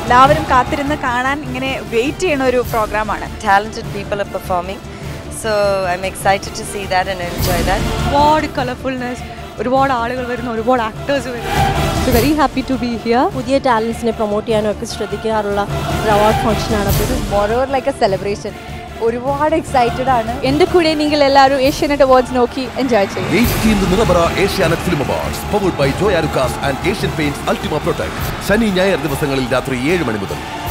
എല്ലാവരും കാത്തിരുന്ന് കാണാൻ ഇങ്ങനെ വെയിറ്റ് ചെയ്യണ ഒരു പ്രോഗ്രാമാണ് talented people are performing. So I'm excited to see that and enjoy that. ഒരുപാട് കളർഫുൾനെസ് ഒരുപാട് ആളുകൾ വരുന്നു ഒരുപാട് ആക്ടേഴ്സ് വരുന്നു very happy to be here പുതിയ ടാലൻസിനെ പ്രൊമോട്ട് ചെയ്യാനും ഒക്കെ ശ്രദ്ധിക്കാറുള്ള ഒരു അവാർഡ് ഫംഗ്ഷനാണ് അപ്പോൾ ഇത് മോറോവർ ലൈക്ക് എ സെലിബ്രേഷൻ ഒരുപാട് എക്സൈറ്റഡ് ആണ് എൻ്റെ കൂടെ നിങ്ങൾ എല്ലാവരും ഏഷ്യാനെറ്റ് അവാർഡ്സ് നോക്കി എൻജോയ് ചെയ്യും 18th നിറബറ Asianet film awards powered by Joy Alukkas and Asian Paints Ultima protect ശനി ഞായർ ദിവസങ്ങളിൽ രാത്രി ഏഴ് മണി മുതൽ